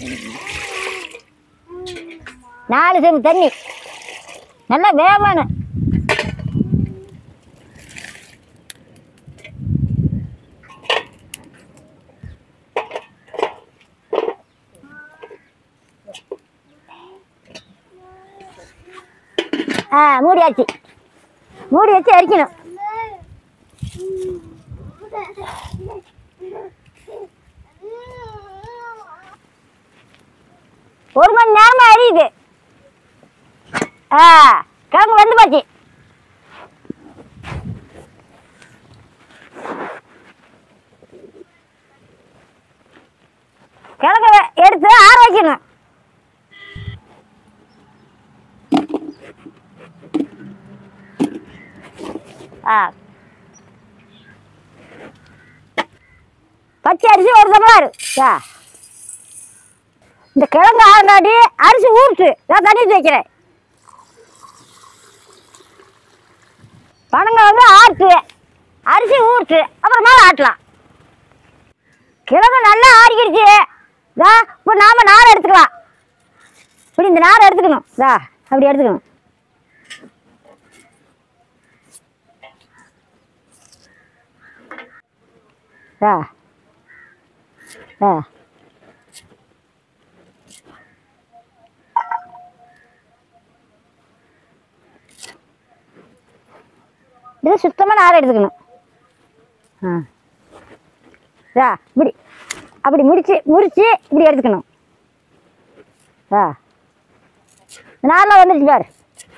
நாலு செம்பு தண்ணி நல்லா வேகணும் ஆ மூடியாச்சு மூடி வச்சு அரிக்கணும் ஒரு மணி நேரமா அரியுது ஆ கிழங்கு வந்து போச்சு கிழங்கு வெ- எடுத்து ஆற வைக்கணும் ஆ பச்சை அரிசி ஒரு டம்ளர் ஆ இந்த கிழங்கு ஆறாடி அரிசி ஊறுட்டு நான் தண்ணி ஊத்தி வைக்கிறேன் பனங்கிழங்கு ஆட்டு அரிசி ஊறுட்டு அப்புறமா ஆட்டலாம் கிழங்கு நல்லா ஆறிக்கிடுச்சு இதா இப்போ நாம நார் எடுத்துக்கலாம் இப்படி இந்த நார் எடுத்துக்கணும் இதா அப்படி எடுத்துக்கணும் ஆ ஆ இது சுத்தமாக நார் எடுத்துக்கணும் ஆ ஆ இப்படி அப்படி முடிச்சு முறிச்சு இப்படி எடுத்துக்கணும் ஆ நார்லாம் வந்துடுச்சு பாரு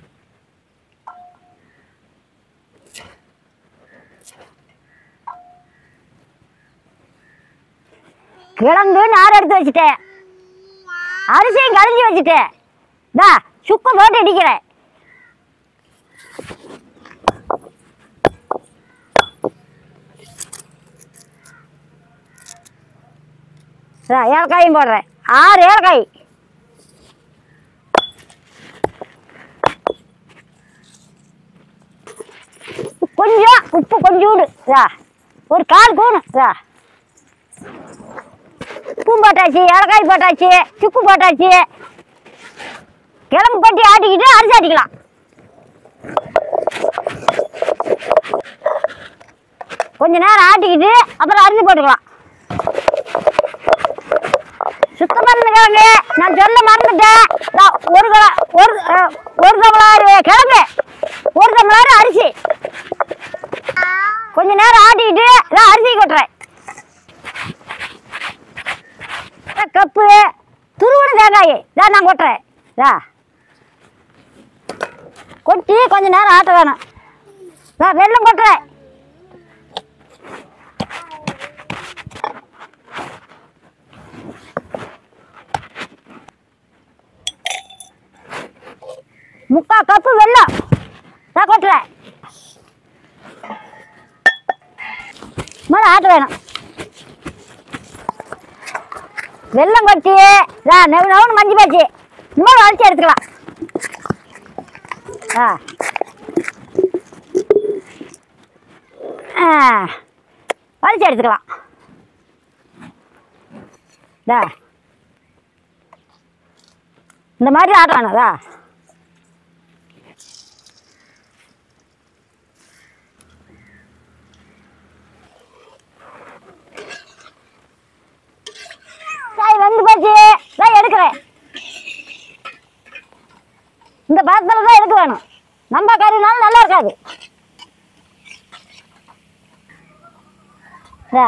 கிழங்கு நார் எடுத்து வச்சுட்டேன் அரிசியும் கழிஞ்சு வச்சுட்டேன் தா சுக்கு போட்டு இடிக்கிறேன் இதா, ஏலக்காயும் போடுறேன் ஆறு ஏலக்காய் கொஞ்சம் உப்பு கொஞ்சோண்டு இதா ஒரு கால் கூணு இதா உப்பும் போட்டாச்சு ஏலக்காய் போட்டாச்சு சுக்கு போட்டாச்சு கிழங்கு கொட்டி ஆட்டிக்கிட்டு அரிசி ஆட்டிக்கலாம் கொஞ்ச நேரம் ஆட்டிக்கிட்டு அப்புறம் அரிசி போட்டுக்கலாம் சுத்தமான கிழங்கு நான் சொல்ல மறந்துட்டேன் நான் ஒரு கிலோ ஒரு அஹ், ஒரு தமிழாறு கிழங்கு ஒரு தமிழாறு அரிசி கொஞ்ச நேரம் ஆட்டிக்கிட்டு நான் அரிசி கொட்டுறேன் அஹ், கப்பு துருவன தேங்காய் இதான் நான் கொட்டுறேன் இதா கொட்டி கொஞ்ச நேரம் ஆட்ட வேணும் நான் வெள்ளம் கொட்டுறேன் முக்கா கப்பு வெல்லம் நான் கொட்டுறேன் மேலே ஆட்ட வேணும் வெல்லம் கொட்டி நான் நெவு நவுன்னு மஞ்சு போச்சு இன்னும் அரைச்சி எடுத்துக்கலாம் ஆ ஆ வலிச்சு எடுத்துக்கலாம் தா இந்த மாதிரி ஆட்டணும் அதா காய் வந்து போச்சு நான் எடுக்கிறேன் இந்த பாத்திரம் தான் எடுக்க வேணும் நம்ம கறினாலும் நல்லா இருக்காது இதா.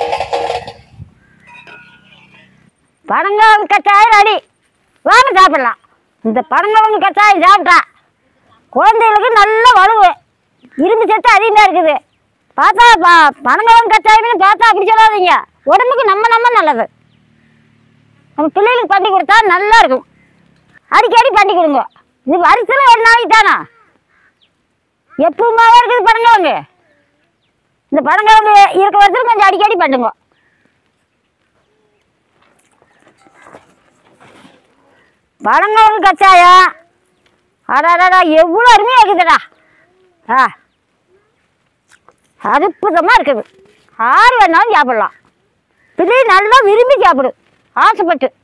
பனங்கிழங்கு கச்சாயம் அடி வாங்க சாப்பிடலாம் இந்த பனங்கிழங்கு கச்சாயம் சாப்பிட்டா குழந்தைகளுக்கு நல்ல வலுவு இரும்பு சத்து அதிகமாக இருக்குது பார்த்தா ப பனங்கிழங்கு கச்சாயம்னு பார்த்தா அப்படி சொல்லாதீங்க உடம்புக்கு நம்ம நம்ம நல்லது நம்ம பிள்ளைகளுக்கு பண்ணி கொடுத்தா நல்லா இருக்கும் அடிக்கடி பண்ணி கொடுங்க இது வருஷத்தில் ஒரு நாளைக்கு தானா எப்பவுமாவே இருக்குது பனங்கிழங்கு இந்த பனங்கிழங்கு இருக்க வருஷம் கொஞ்சம் அடிக்கடி பண்ணுங்க பனங்கிழங்கு கச்சாயம் அடாடா எவ்வளோ அருமையாக இருக்குதுடா ஆ அற்புதமாக இருக்குது ஆறு வேணாலும் சாப்பிடலாம் பிள்ளை நல்லா விரும்பி சாப்பிடு ஆசைப்பட்டு